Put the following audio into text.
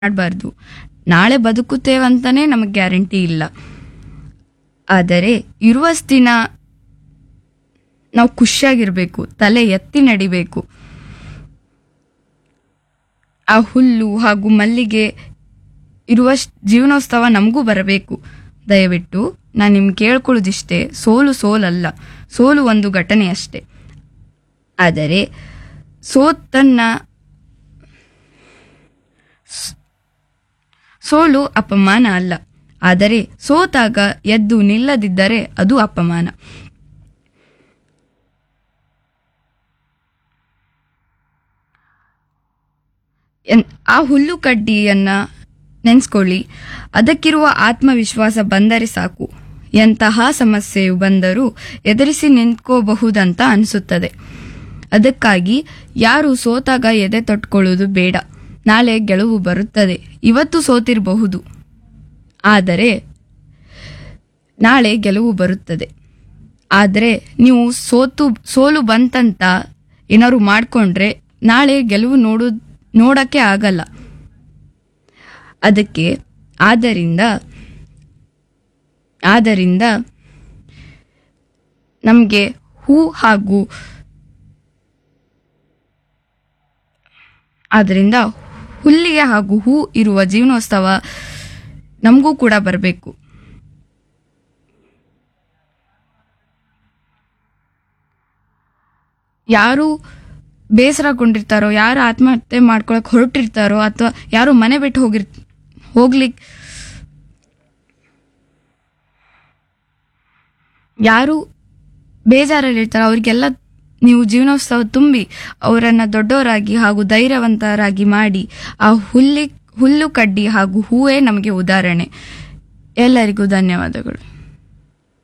ಮಾಡಬಾರ್ದು ನಾಳೆ ಬದುಕುತ್ತೇವಂತಾನೆ ನಮಗೆ ಗ್ಯಾರಂಟಿ ಇಲ್ಲ ಆದರೆ ಇರುವಷ್ಟು ದಿನ ನಾವು ಖುಷಿಯಾಗಿರ್ಬೇಕು ತಲೆ ಎತ್ತಿ ನಡಿಬೇಕು ಆ ಹುಲ್ಲು ಹಾಗೂ ಮಲ್ಲಿಗೆ ಇರುವಷ್ಟು ಜೀವನೋತ್ಸವ ನಮಗೂ ಬರಬೇಕು ದಯವಿಟ್ಟು ನಾನು ನಿಮ್ಗೆ ಕೇಳ್ಕೊಳ್ಳೋದಿಷ್ಟೇ ಸೋಲು ಸೋಲಲ್ಲ ಸೋಲು ಒಂದು ಘಟನೆ ಅಷ್ಟೇ ಆದರೆ ಸೋತನ್ನ ಸ್- ಸೋಲು ಅಪಮಾನ ಅಲ್ಲ ಆದರೆ ಸೋತಾಗ ಎದ್ದು ನಿಲ್ಲದಿದ್ದರೆ ಅದು ಅಪಮಾನ ಎನ್- ಆ ಹುಲ್ಲು ಕಡ್ಡಿಯನ್ನ ನೆನೆಸ್ಕೊಳ್ಳಿ ಅದಕ್ಕಿರುವ ಆತ್ಮವಿಶ್ವಾಸ ಬಂದರೆ ಸಾಕು ಎಂತಹ ಸಮಸ್ಯೆಯು ಬಂದರೂ ಎದುರಿಸಿ ನಿಂತ್ಕೋಬಹುದಂತ ಅನಿಸುತ್ತದೆ ಅದಕ್ಕಾಗಿ ಯಾರು ಸೋತಾಗ ಎದೆ ತೊಟ್ಕೊಳ್ಳೋದು ಬೇಡ ನಾಳೆ ಗೆಲುವು ಬರುತ್ತದೆ ಇವತ್ತು ಸೋತಿರಬಹುದು ಆದರೆ ನಾಳೆ ಗೆಲುವು ಬರುತ್ತದೆ ಆದರೆ ನೀವು ಸೋತು ಸೋಲು ಬಂತಂತ ಏನಾದ್ರು ಮಾಡಿಕೊಂಡ್ರೆ ನಾಳೆ ಗೆಲುವು ನೋಡು ನೋಡಕ್ಕೆ ಆಗಲ್ಲ ಅದಕ್ಕೆ ಆದ್ದರಿಂದ ಆದ್ದರಿಂದ ನಮಗೆ ಹೂ ಹಾಗೂ ಆದ್ದರಿಂದ ಹುಲ್ಲಿಗೆ ಹಾಗೂ ಹೂ ಇರುವ ಜೀವನೋತ್ಸವ ನಮಗೂ ಕೂಡ ಬರಬೇಕು ಯಾರು ಬೇಸರಗೊಂಡಿರ್ತಾರೋ ಯಾರು ಆತ್ಮಹತ್ಯೆ ಮಾಡ್ಕೊಳಕ್ ಹೊರಟಿರ್ತಾರೋ ಅಥವಾ ಯಾರು ಮನೆ ಬಿಟ್ಟು ಹೋಗಿರ್ ಹೋಗ್ಲಿಕ್ಕೆ ಯಾರು ಬೇಜಾರಲ್ಲಿರ್ತಾರೋ ಅವ್ರಿಗೆಲ್ಲ ನೀವು ಜೀವನೋತ್ಸವ ತುಂಬಿ ಅವರನ್ನ ದೊಡ್ಡವರಾಗಿ ಹಾಗೂ ಧೈರ್ಯವಂತರಾಗಿ ಮಾಡಿ ಆ ಹುಲ್ಲಿ ಹುಲ್ಲು ಕಡ್ಡಿ ಹಾಗೂ ಹೂವೇ ನಮಗೆ ಉದಾಹರಣೆ ಎಲ್ಲರಿಗೂ ಧನ್ಯವಾದಗಳು